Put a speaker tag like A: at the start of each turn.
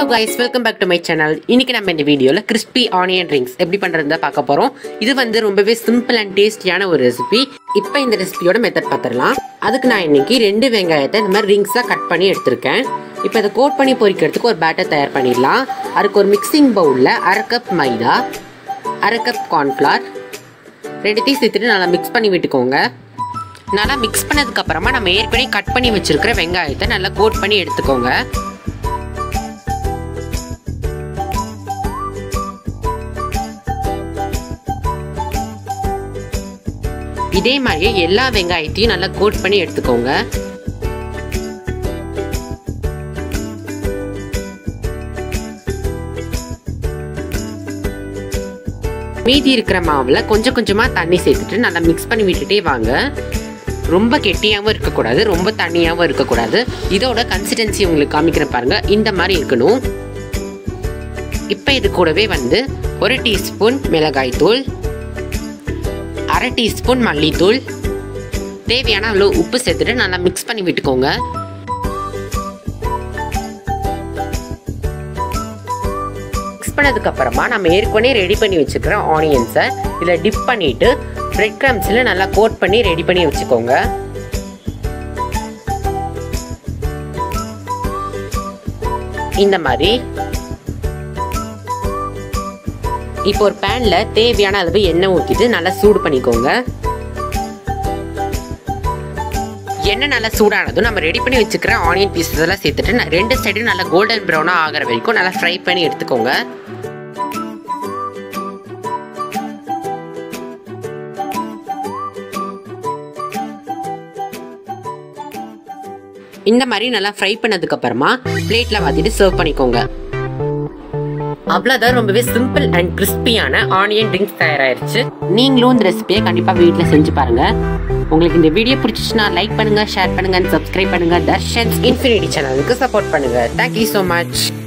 A: guys welcome back to my channel இன்னைக்கு நம்ம இந்த வீடியோவில் கிறிஸ்பி ஆனியன் ரிங்ஸ் எப்படி பண்ணுறதுதான் பார்க்க போகிறோம் இது வந்து ரொம்பவே சிம்பிள் அண்ட் டேஸ்டியான ஒரு ரெசிபி இப்போ இந்த ரெசிபியோட மெத்தட் பார்த்துடலாம் அதுக்கு நான் இன்னைக்கு ரெண்டு வெங்காயத்தை இந்த மாதிரி ரிங்ஸாக கட் பண்ணி எடுத்திருக்கேன் இப்போ இதை கோட் பண்ணி பொரிக்கிறதுக்கு ஒரு பேட்டர் தயார் பண்ணிடலாம் அதுக்கு ஒரு மிக்சிங் பவுலில் அரை கப் மைதா அரை கப் கார்ன்ஃப்ளார் ரெண்டுத்தையும் சேர்த்துட்டு நல்லா மிக்ஸ் பண்ணி விட்டுக்கோங்க நல்லா மிக்ஸ் பண்ணதுக்கு அப்புறமா நம்ம ஏற்கனவே கட் பண்ணி வச்சிருக்கிற வெங்காயத்தை நல்லா கோட் பண்ணி எடுத்துக்கோங்க இதே மாதிரியே எல்லா வெங்காயத்தையும் நல்லா கோட் பண்ணி எடுத்துக்கோங்க மீதி இருக்கிற மாவில் கொஞ்சம் கொஞ்சமாக தண்ணி சேர்த்துட்டு நல்லா மிக்ஸ் பண்ணி விட்டுட்டே வாங்க ரொம்ப கெட்டியாகவும் இருக்கக்கூடாது ரொம்ப தண்ணியாகவும் இருக்கக்கூடாது இதோட கன்சிஸ்டன்சி உங்களுக்கு காமிக்கிறேன் பாருங்க இந்த மாதிரி இருக்கணும் இப்போ இது கூடவே வந்து ஒரு டீஸ்பூன் மிளகாய் தூள் அரை டீஸ்பூன் மல்லித்தூள் தேவையான அளவு உப்பு சேர்த்துட்டு நல்லா மிக்ஸ் பண்ணி விட்டுக்கோங்க மிக்ஸ் பண்ணதுக்கு அப்புறமா நம்ம ஏற்கனவே ரெடி பண்ணி வச்சுக்கிற ஆனியன்ஸை இதில் டிப் பண்ணிட்டு பிரெட் கிரம்ஸில் நல்லா கோட் பண்ணி ரெடி பண்ணி வச்சுக்கோங்க இந்த மாதிரி இப்போ ஒரு பேனில் தேவையான அளவு எண்ணெய் ஊற்றிட்டு நல்லா சூடு பண்ணிக்கோங்க எண்ணெய் நல்லா சூடானதும் நம்ம ரெடி பண்ணி வச்சுக்கிற ஆனியன் பீசஸ் எல்லாம் சேர்த்துட்டு ந- ரெண்டு சைடும் நல்லா கோல்டன் ப்ரௌனாக ஆகிற வரைக்கும் நல்லா ஃப்ரை பண்ணி எடுத்துக்கோங்க இந்த மாதிரி நல்லா ஃப்ரை பண்ணதுக்கு அப்புறமா பிளேட்ல மாத்திட்டு சர்வ் பண்ணிக்கோங்க அவ்வளோதான் ரொம்பவே சிம்பிள் அண்ட் கிறிஸ்பியான ஆனியன் ட்ரிங்க்ஸ் தயாராயிருச்சு நீங்களும் இந்த ரெசிபியை கண்டிப்பாக வீட்டில் செஞ்சு பாருங்க உங்களுக்கு இந்த வீடியோ பிடிச்சிச்சுன்னா லைக் பண்ணுங்க ஷேர் பண்ணுங்க சப்ஸ்கிரைப் பண்ணுங்க தர்ஷன்ஸ் இன்ஃபினிட்டி சேனலுக்கு சப்போர்ட் பண்ணுங்க தேங்க்யூ ஸோ மச்